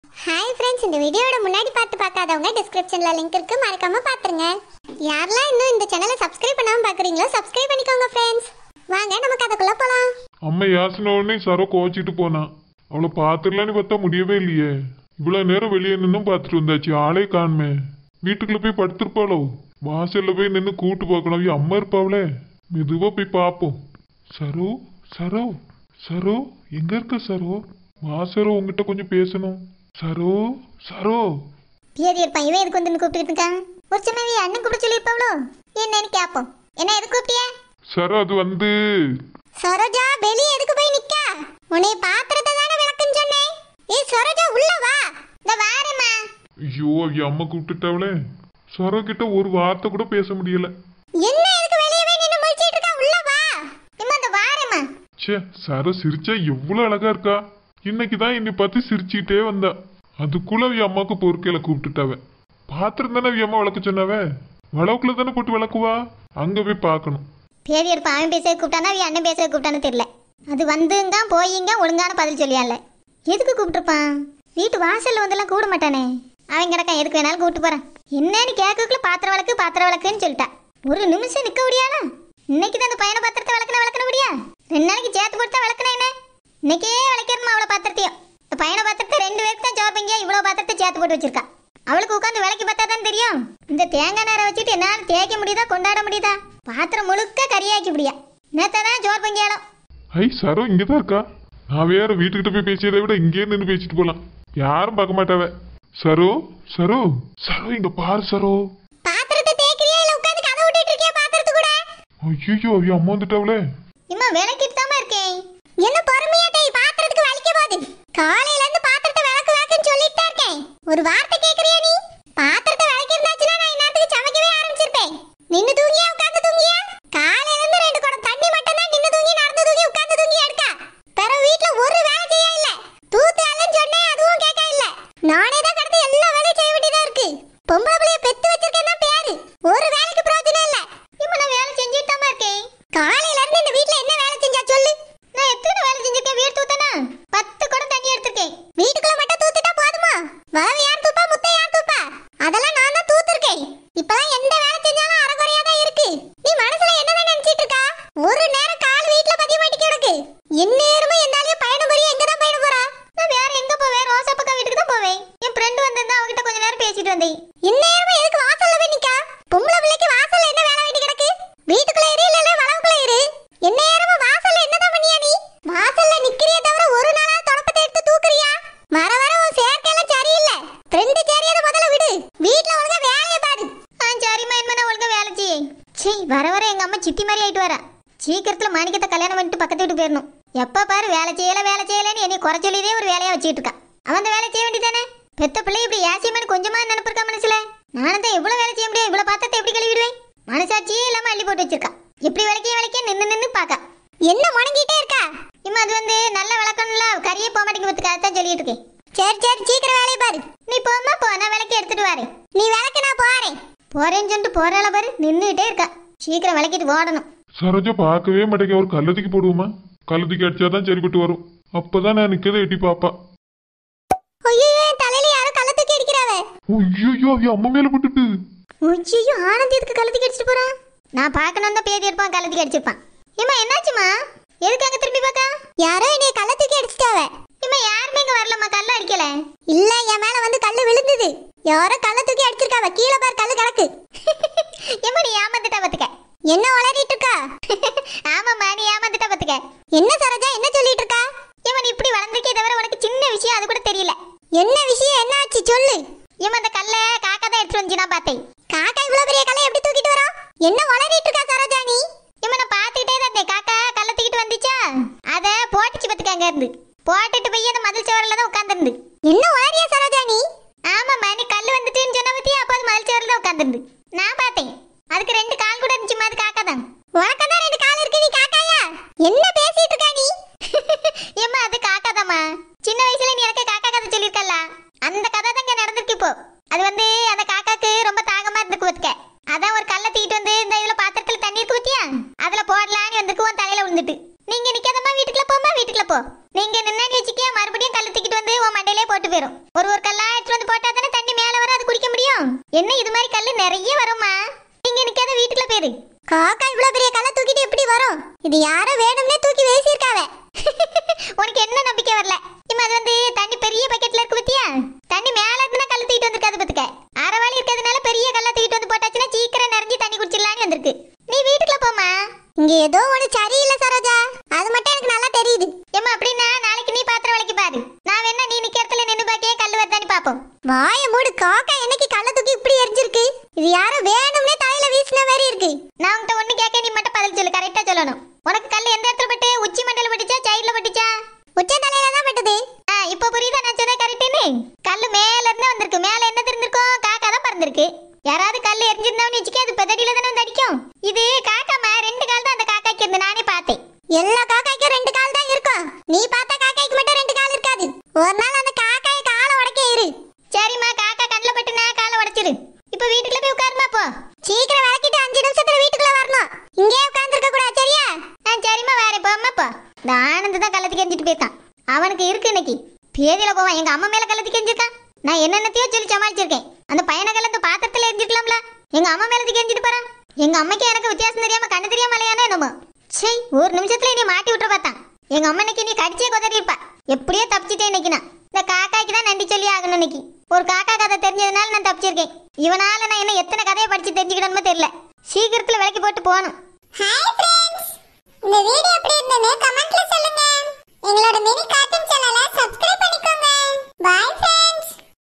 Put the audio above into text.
hi friends இந்த வீடியோட முன்னாடி பார்த்து பார்க்காதவங்க டிஸ்கிரிப்ஷன்ல லிங்க் இருக்கு மறக்காம பாத்துருங்க யாரெல்லாம் இன்னும் இந்த சேனலை சப்ஸ்கிரைப் பண்ணாம பாக்குறீங்களோ சப்ஸ்கிரைப் பண்ணிக்கோங்க ஃப்ரெண்ட்ஸ் வாங்க நமக்கு அதுக்குள்ள போலாம் அம்மா யாசின உடனே சரோ கோச்சிட்டு போனான் அவளை பார்த்துடலான்னு பார்த்தா முடியவே இல்லையே இவ்வளோ நேரம் வெளியே நின்னும் பார்த்துட்டு வந்தாச்சு ஆளே காணுமே வீட்டுக்குள்ள போய் படுத்திருப்பாளோ வாசல்ல போய் நின்று கூட்டு பார்க்கணும் ஐயோ, அம்மா இருப்பாவளே மெதுவா போய் பார்ப்போம் சரோ சரோ சரோ எங்க இருக்க சரோ வா சரோ உங்ககிட்ட கொஞ்சம் பேசணும் சரோ சரோ பியர் இருப்பான் இவன் எதுக்கு வந்து கூப்பிட்டு இருக்கான் ஒரு சின்னவி அண்ணன் கூப்பிட சொல்லியிருப்பாவளோ என்னன்னு கேட்போம் என்ன எதுக்கு கூப்பிட்டியா சரோ அது வந்து சரோஜா வெளியே எதுக்கு போய் நிக்க உன்னை பாத்திரத்தை தானே விளக்குன்னு சொன்னேன் ஏய் சரோஜா உள்ள வா இந்த வாரேம்மா ஐயோ ஐயோ அம்மா கூப்பிட்டுட்டாவளே சரோ கிட்ட ஒரு வார்த்தை கூட பேச முடியல என்ன எதுக்கு வெளியே போய் நின்னு முழிச்சிட்டு இருக்கா உள்ள வா இம்மா இந்த வாரேம்மா ச்சே சரோ சிரிச்சா எவ்வளவு அழகா இருக்கா இன்னைக்கு தான் என்னை பார்த்து சிரிச்சுக்கிட்டே வந்தா அதுக்குள்ள அவ அம்மாவுக்கு பொறுக்கையில கூப்பிட்டுட்டாவ பாத்திரம் தானே அவ அம்மா விளக்க சொன்னாவ வளவுக்குள்ள தானே போட்டு விளக்குவா அங்க போய் பார்க்கணும் பேர் இருப்பான் அவன் பேச கூப்பிட்டானா அவன் அண்ணன் பேச கூப்பிட்டான்னு தெரியல அது வந்துங்க போயிங்க ஒழுங்கான பதில் சொல்லியால எதுக்கு கூப்பிட்டுருப்பான் வீட்டு வாசல்ல வந்தெல்லாம் கூட மாட்டானே அவன் கிடக்கான் எதுக்கு வேணாலும் கூப்பிட்டு போறான் என்னன்னு கேட்கக்குள்ள பாத்திரம் விளக்கு பாத்திரம் விளக்குன்னு சொல்லிட்டா ஒரு நிமிஷம் நிக்க முடியாதா இன்னைக்கு தான் அந்த பையனை பாத்திரத்தை விளக்குன விளக்குன முடியா ரெண்டு நாளைக்கு சேர்த்து போட்டு விளக்குனா என்ன இன்னைக்கே விளக்கிறமா அவ்வளோ பாத்திரத்தையும் இந்த பையனை பாத்திரத்தை ரெண்டு பேருக்கு தான் ஜோப்பிங்க இவ்வளோ பாத்திரத்தை சேர்த்து போட்டு வச்சிருக்கா அவளுக்கு உட்காந்து விளக்கி பார்த்தா தான் தெரியும் இந்த தேங்காய் நேரம் வச்சுட்டு என்னால் தேய்க்க முடியுதா கொண்டாட முடியுதா பாத்திரம் முழுக்க கறியாக்கி முடியா நேத்தான் ஜோர் பங்கியாலம் ஐ சரோ இங்கதான் இருக்கா நான் வேற வீட்டுக்கிட்ட போய் பேசியதை விட இங்கேயே நின்று பேசிட்டு போலாம் யாரும் பார்க்க மாட்டாவ சரோ சரோ சரோ இங்க பாரு சரோ பாத்திரத்தை தேய்க்கிறியா இல்ல உட்காந்து கதை விட்டுட்டு இருக்கியா பாத்திரத்து கூட ஐயோ அவ அம்மா வந்துட்டாவளே இம்மா விளக்கிட்டு தாமா இருக்கேன் என்ன பொறுமையா டேய் பாத்திரத்துக்கு வலிக்க போகுது காலையில இருந்து பாத்திரத்தை விளக்கு விளக்குன்னு சொல்லிட்டு தான் இருக்கேன் ஒரு வார்த்தை கேக்குறியா நீ பாத்திரத்தை விளக்கிருந்தாச்சுன்னா நான் இந்நேரத்துக்கு சமைக்கவே ஆரம்பிச்சிருப்பேன் நின்னு தூங்கியா உட்கார்ந்து தூங்கியா காலையில இருந்து ரெண்டு குடம் தண்ணி மட்டும் தான் நின்னு தூங்கி நடந்து தூங்கி உட்கார்ந்து தூங்கி எடுக்கா பிற வீட்ல ஒரு வேலை செய்ய இல்ல தூத்து அல்லன்னு சொன்னேன் அதுவும் கேட்க இல்ல நானே தான் கடந்து எல்லா வேலையும் செய்ய வேண்டியதா இருக்கு பொம்பளை பிள்ளைய பெத்து வச்சிருக்கேன் தான் பேரு ஒரு வேலைக்கு பிரயோஜனம் இல்ல இப்ப நான் வேலை செஞ்சுட்டு தான் இருக்கேன் காலையில இருந்து இந்த வீட்ல என்ன வேலை செஞ்சா சொல்லு நான் எத்தனை வேலை செஞ்சிருக்கேன் வீடு தூத்தனா பத்து குடம் தண்ணி எடுத்திருக்கேன் வீட்டுக்குள்ள மட்டும் தூத்துட்டா போதுமா வரவு யார் தூப்பா முட்டை யார் தூப்பா அதெல்லாம் நான் தான் தூத்திருக்கேன் இப்பலாம் எந்த வேலை செஞ்சாலும் அரைகுறையா தான் இருக்கு நீ மனசுல என்னதான் நினைச்சிட்டு இருக்கா ஒரு நேரம் கால் வீட்ல பதிய மாட்டேங்க கிடக்கு எந்நேரமும் எந்தாலையும் பயணம் புரிய எங்க தான் பயணம் போறா நான் வேற எங்க போவேன் ரோசா பக்கம் வீட்டுக்கு தான் போவேன் என் ஃப்ரெண்ட் வந்திருந்தா அவகிட்ட கொஞ்ச நேரம் பேசிட்டு வந்தேன் இந்நேரமும் எதுக்கு வாசல்ல போய் நிக்கா பொம்பளை பிள்ளைக்கு வாசல்ல என்ன வேலை வேண்டி கிடக்கு வீட்டுக்குள்ள இரு இல்ல வளவுக்குள்ள இரு என்ன நேரமும் வாசல்ல என்னதான் பண்ணியா நீ வாசல்ல நிக்கிறியே தவிர ஒரு நாளா தொடப்பத்தை எடுத்து தூக்குறியா வர வர உன் சேர்க்கையெல்லாம் சரியில்லை ஃப்ரெண்டு சரியாத முதல்ல விடு வீட்ல ஒழுங்கா வேலையை பாரு ஆ சரிம்மா என்ன நான் ஒழுங்கா வேலை செய்ய சீ வர வர எங்க அம்மா சித்தி மாதிரி ஆயிட்டு வரா சீக்கிரத்துல மாணிக்கத்தை கல்யாணம் பண்ணிட்டு பக்கத்து வீட்டு போயிடணும் எப்ப பாரு வேலை செய்யல வேலை செய்யலன்னு என்னை குறை சொல்லிதே ஒரு வேலையா வச்சுட்டு இருக்கா அவன் அந்த வேலை செய்ய வேண்டியதானே பெத்த பிள்ளை இப்படி ஏசியமானு கொஞ்சமா நினைப்பு இருக்கா மனசுல நானும் தான் எவ்வளவு வேலை செய்ய முடியும் இவ்வளவு பாத்திரத்தை எப்படி கழுவிடுவேன் மனசாட்சியே இல்லாம அள்ளி போட்டு வச்சிருக்கா இப்படி விளக்கே விளக்கே நின்னு நின்னு பாக்கா என்ன முணங்கிட்டே இருக்கா இம்மா அது வந்து நல்ல விளக்கணும்ல கறியே போக மாட்டேங்குதுக்காக தான் சொல்லிட்டு இருக்கேன் சரி சரி சீக்கிரம் வேலையை பாரு நீ போமா போ நான் விளக்கி எடுத்துட்டு வரேன் நீ விளக்கு நான் போறேன் போறேன்னு சொல்லிட்டு போறாள பாரு நின்னுகிட்டே இருக்கா சீக்கிரம் விளக்கிட்டு ஓடணும் சரோஜா பார்க்கவே மாட்டேங்க ஒரு கல்லத்துக்கு போடுவோமா கல்லத்துக்கு அடிச்சாதான் சரிப்பட்டு வரும் அப்பதான் நான் நிக்கதை எட்டி பாப்பா ஐயோ என் தலையில யாரோ கள்ள தூக்கி அடிக்கிறாவ ஐயோ அவ அம்மா மேல போட்டுட்டு ஐயோ ஆனந்த் எதுக்கு கழுத்துக்கு அடிச்சிட்டு போறான் நான் பார்க்கணும் தான் பேதி இருப்பான் கழுத்துக்கு அடிச்சிருப்பான் ஏமா என்னாச்சுமா எதுக்கு அங்க திரும்பி பார்க்கா யாரோ என்னைய கள்ள தூக்கி அடிச்சிட்டாவ இம்மா யாருமே இங்க வரலம்மா கல்ல அடிக்கல இல்ல என் மேல வந்து கல்லு விழுந்தது யாரோ கள்ள தூக்கி அடிச்சிருக்காவ கீழே பார் கல்லு கிடக்கு ஏமா நீ ஏமாந்துட்டா பாத்துக்க என்ன உளறிட்டு இருக்கா ஆமாம்மா நீ ஏமாந்துட்டா பாத்துக்க என்ன சரோஜா என்ன சொல்லிட்டு இருக்கா ஏமா நீ இப்படி வளர்ந்துருக்கே தவிர உனக்கு சின்ன விஷயம் அது கூட தெரியல என்ன விஷயம் என்ன ஆச்சு சொல்லு ஏமா அந்த கல்ல காக்கா தான் எடுத்து வந்து நான் பார்த்தேன் காக்கா இவ்வளவு பெரிய கல்லை எப்படி தூக்கிட்டு வரோம் என்ன வளரிட்டு இருக்கா சரோஜா நீ ஏமா நான் பார்த்துக்கிட்டே தான் இருந்தேன் காக்கா கல்லை தூக்கிட்டு வந்துச்சா அத போட்டுச்சு பத்துக்க அங்க இருந்து போட்டுட்டு போய் அந்த மதில் சுவரில் தான் உட்காந்துருந்து என்ன வளரியா சரோஜா நீ ஆமாம்மா நீ கல் வந்துட்டுன்னு சொன்ன பத்தி அப்போ அது மதில் சுவரில் தான் உட்காந்துருந்து நான் பார்த்தேன் அதுக்கு ரெண்டு கால் கூட இருந்துச்சுமா அது காக்கா தான் உனக்கு தான் ரெண்டு கால் இருக்கு நீ காக்காயா என்ன பேசிட்டு இருக்கா நீ ஏம்மா அது காக்கா தாம்மா சின்ன வயசுல நீ எனக்கு காக்கா கதை சொல்லியிருக்கல்ல அந்த கதை தான் இங்க நடந்திருக்கு இப்போ அது வந்து அந்த காக்காக்கு ரொம்ப தாகமா இருந்துக்கு வச்சுக்க அதான் ஒரு கல்லை தூக்கிட்டு வந்து இந்த இதுல பாத்திரத்துல தண்ணி இருக்கு ஊத்தியா அதுல போடலான்னு வந்துருக்கு உன் தலையில விழுந்துட்டு நீங்க நிக்காதம்மா வீட்டுக்குள்ள போமா வீட்டுக்குள்ள போ நீங்க நின்னு வச்சுக்கியா மறுபடியும் கல்லு தூக்கிட்டு வந்து உன் மண்டையிலே போட்டு போயிரும் ஒரு ஒரு கல்லா எடுத்து வந்து போட்டா தானே தண்ணி மேல வர அது குடிக்க முடியும் என்ன இது மாதிரி கல்லு நிறைய வருமா நீங்க நிக்காத வீட்டுக்குள்ள பேரு காக்கா இவ்வளவு பெரிய கல்லை தூக்கிட்டு எப்படி வரும் இது யாரோ வேணும்னே தூக்கி வீசியிருக்காவ உனக்கு என்ன நம்பிக்கை வரல இம்மா அது வந்து தண்ணி பெரிய பக்கெட்ல இருக்கு பத்தியா தண்ணி மேல இருந்தா கல்லு தூக்கிட்டு வந்திருக்காது பத்துக்க அரைவாளி இருக்கிறதுனால பெரிய கல்லா தூக்கிட்டு வந்து போட்டாச்சுன்னா சீக்கிரம் நிறைஞ்சு தண்ணி குடிச்சிடலான்னு வந்திருக்கு நீ வீட்டுக்குள்ள போமா இங்க ஏதோ ஒண்ணு சரியில்லை சரோஜா அது மட்டும் எனக்கு நல்லா தெரியுது ஏமா அப்படின்னா நாளைக்கு நீ பாத்திரம் விளக்கி பாரு நான் வேணா நீ நிக்க இடத்துல நின்னு பாக்கே கல்லு வருதான்னு பாப்போம் வாய மூடு காக்கா என்னைக்கு கல்ல தூக்கி இப்படி எரிஞ்சிருக்கு இது யாரோ வேணும்னே தலையில வீசின மாதிரி இருக்கு நான் உன்கிட்ட ஒண்ணு கேட்க நீ மட்டும் பதில் சொல்லு கரெக்டா சொல்லணும் உனக்கு கல்லு எந்த இடத்துல பட்டு உச்சி மண்டல பட்டுச்சா சைடுல பட்டுச்சா உச்ச தலையில தான் பட்டுது ஆ இப்போ புரியுதா நான் சொன்ன கரெக்டுன்னு கல்லு மேல இருந்து வந்திருக்கு மேல என்ன இருந்திருக்கும் காக்கா தான் பறந்திருக்கு யாராவது கல்லு எரிஞ்சிருந்தான்னு வச்சுக்க அது பெதடியில தானே வந்து அடிக்கும் இது காக்காமா ரெண்டு கால் தான் அந்த காக்காக்கு இருந்து நானே பார்த்தேன் எல்லா காக்காய்க்கும் ரெண்டு கால் தான் இருக்கும் நீ பார்த்த காக்காய்க்கு மட்டும் ரெண்டு கால் இருக்காது ஒரு நாள் அந்த காக்காய் காலை உடைக்க இரு சரிம்மா காக்கா கண்ணில் பட்டுனா காலை உடைச்சிரு இப்போ வீட்டுக்குள்ள போய் உட்காருமா போ சீக்கிரம் விளக்கிட்டு அஞ்சு நிமிஷத்துல வீட்டுக்குள்ள வரணும் இங்கே உட்கார்ந்துருக்க கூடாது சரியா ஆ சரிம்மா வேற போம்மா போ இந்த ஆனந்த் தான் கள்ளத்துக்கு எரிஞ்சிட்டு போயிருக்கான் அவனுக்கு இருக்கு இன்னைக்கு பேதியில போவான் எங்க அம்மா மேல கள்ளத்துக்கு எரிஞ்சிருக்கான் நான் என்னென்னத்தையோ சொல்லி சமாளிச்சிருக்கேன் அந்த பையனை கலந்து பாத்திரத்துல எரிஞ்சிருக்கலாம்ல எங்க அம்மா மேல தூக்கி எரிஞ்சிட்டு போறான் எங்க அம்மைக்கு எனக்கு வித்தியாசம் தெரியாம கண்ணு தெரியாம இல்லையானே என்னமோ சை ஒரு நிமிஷத்துல நீ மாட்டி விட்டுற பார்த்தான் எங்க அம்மா இன்னைக்கு நீ கடிச்சே கொதறி இருப்பா எப்படியோ தப்பிச்சிட்டேன் இன்னைக்கு நான் இந்த காக்காய்க்கு தான் நன்றி சொல்லி ஆகணும் இன்னைக்கு ஒரு காக்கா கதை தெரிஞ்சதுனால நான் தப்பிச்சிருக்கேன் இவனால நான் என்ன எத்தனை கதையை படிச்சு தெரிஞ்சுக்கணுமோ தெரியல சீக்கிரத்துல விலைக்கு போட்டு போகணும் ஹாய் ஃப்ரெண்ட்ஸ் இந்த வீடியோ எப்படி இருந்ததுன்னு கமெண்ட்ல சொல்லுங்க எங்களோட மினி கார்ட்டூன் சேனலை சப்ஸ்கிரைப் பண்ணிக்கோங்க பை ஃப்ரெண்ட்ஸ்